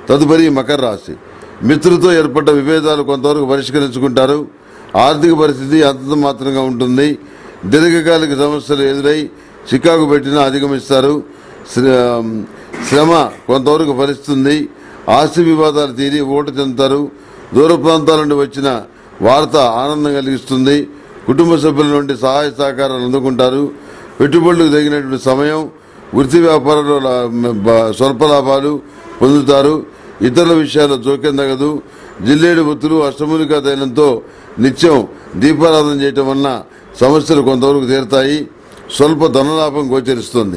తదుపరి మకర రాశి మిత్రులతో ఏర్పడ్డ విభేదాలు కొంతవరకు పరిష్కరించుకుంటారు ఆర్థిక పరిస్థితి అంతంత మాత్రంగా ఉంటుంది దీర్ఘకాలిక సమస్యలు ఎదురై చికాకు పెట్టినా అధిగమిస్తారు శ్ర- శ్రమ కొంతవరకు ఫలిస్తుంది ఆస్తి వివాదాలు తీరి ఓటు చెందుతారు దూర ప్రాంతాల నుండి వచ్చిన వార్త ఆనందం కలిగిస్తుంది కుటుంబ సభ్యుల నుండి సహాయ సహకారాలు అందుకుంటారు పెట్టుబడులకు తగినటువంటి సమయం వృత్తి వ్యాపారంలో లా- బ- స్వల్ప లాభాలు పొందుతారు ఇతరుల విషయాల్లో జోక్యం తగదు జిల్లేడు ఒత్తులు అష్టమూలికా తైలంతో నిత్యం దీపారాధన చేయటం వలన సమస్యలు కొంతవరకు తీరుతాయి స్వల్ప ధనలాభం గోచరిస్తుంది